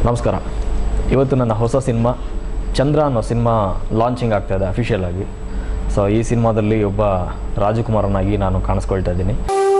ನಮಸ್ಕಾರ ಇವತ್ತು ನನ್ನ ಹೊಸ ಸಿನಿಮಾ ಚಂದ್ರ ಅನ್ನೋ ಸಿನಿಮಾ ಲಾಂಚಿಂಗ್ ಆಗ್ತಾ ಇದೆ ಅಫಿಷಿಯಲ್ ಆಗಿ ಸೊ ಈ ಸಿನಿಮಾದಲ್ಲಿ ಒಬ್ಬ ರಾಜಕುಮಾರನಾಗಿ ನಾನು ಕಾಣಿಸ್ಕೊಳ್ತಾ ಇದ್ದೀನಿ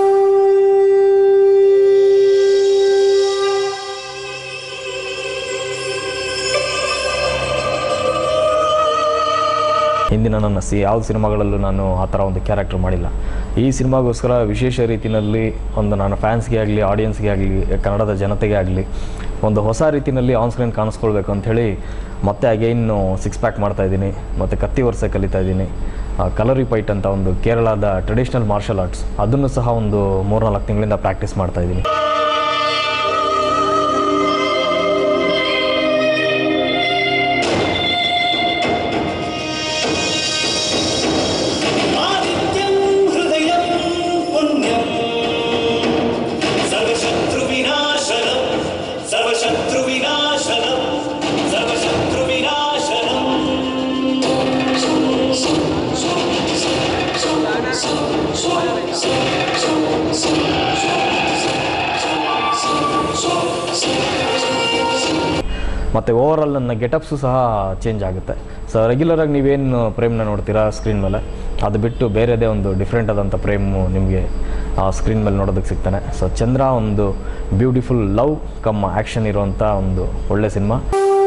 ಹಿಂದಿನ ನನ್ನ ಸಿ ಯಾವ ಸಿನಿಮಾಗಳಲ್ಲೂ ನಾನು ಆ ಥರ ಒಂದು ಕ್ಯಾರೆಕ್ಟರ್ ಮಾಡಿಲ್ಲ ಈ ಸಿನಿಮಾಗೋಸ್ಕರ ವಿಶೇಷ ರೀತಿಯಲ್ಲಿ ಒಂದು ನನ್ನ ಫ್ಯಾನ್ಸ್ಗೆ ಆಗಲಿ ಆಡಿಯನ್ಸ್ಗೆ ಆಗಲಿ ಕನ್ನಡದ ಜನತೆಗೆ ಆಗಲಿ ಒಂದು ಹೊಸ ರೀತಿಯಲ್ಲಿ ಆನ್ ಸ್ಕ್ರೀನ್ ಕಾಣಿಸ್ಕೊಳ್ಬೇಕು ಅಂಥೇಳಿ ಮತ್ತೆ ಅಗೈನು ಸಿಕ್ಸ್ ಪ್ಯಾಕ್ ಮಾಡ್ತಾಯಿದ್ದೀನಿ ಮತ್ತು ಕತ್ತಿ ವರ್ಷ ಕಲಿತಾ ಇದ್ದೀನಿ ಕಲರಿ ಪೈಟ್ ಅಂತ ಒಂದು ಕೇರಳದ ಟ್ರೆಡಿಷ್ನಲ್ ಮಾರ್ಷಲ್ ಆರ್ಟ್ಸ್ ಅದನ್ನು ಸಹ ಒಂದು ಮೂರ್ನಾಲ್ಕು ತಿಂಗಳಿಂದ ಪ್ರಾಕ್ಟೀಸ್ ಮಾಡ್ತಾಯಿದ್ದೀನಿ आदित्यं हृदयं पुण्यं सर्वशत्रुविनाशनं सर्वशत्रुविनाशनं सर्वशत्रुविनाशनम् ಮತ್ತು ಓವರಾಲ್ ನನ್ನ ಗೆಟಪ್ಸು ಸಹ ಚೇಂಜ್ ಆಗುತ್ತೆ ಸೊ ರೆಗ್ಯುಲರಾಗಿ ನೀವೇನು ಪ್ರೇಮ್ನ ನೋಡ್ತೀರಾ ಸ್ಕ್ರೀನ್ ಮೇಲೆ ಅದು ಬಿಟ್ಟು ಬೇರೆದೇ ಒಂದು ಡಿಫ್ರೆಂಟ್ ಆದಂಥ ಪ್ರೇಮು ನಿಮಗೆ ಆ ಸ್ಕ್ರೀನ್ ಮೇಲೆ ನೋಡೋದಕ್ಕೆ ಸಿಗ್ತಾನೆ ಸೊ ಚಂದ್ರ ಒಂದು ಬ್ಯೂಟಿಫುಲ್ ಲವ್ ಕಮ್ ಆ್ಯಕ್ಷನ್ ಇರುವಂಥ ಒಂದು ಒಳ್ಳೆ ಸಿನಿಮಾ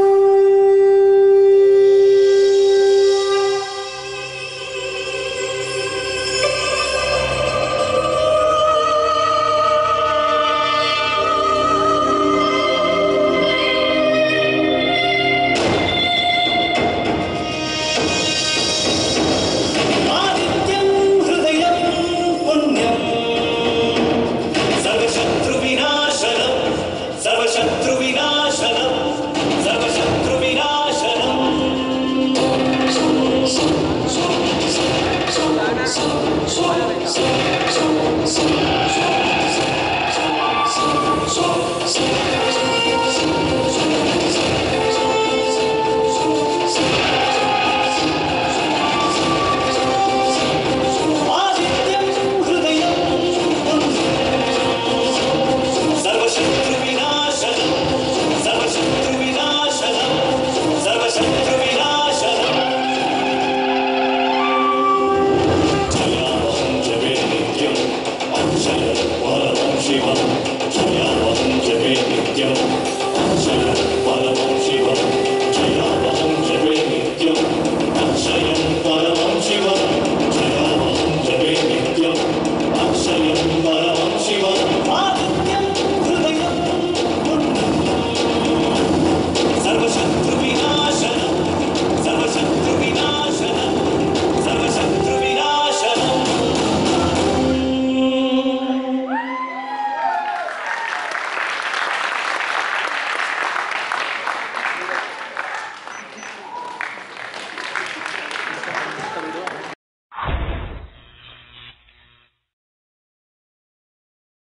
आदित्यं हृदयं पुण्यं सर्वशत्रुविनाशनं सर्वशत्रुविनाशनं सर्वशत्रुविनाशनम् आदित्यं हृदयं सर्वशत्रुविनाशनं सर्वशत्रुविनाशनं सर्वशत्रुविनाशनम् जयामं जवे नित्यम् अक्षयं परमं शिवम्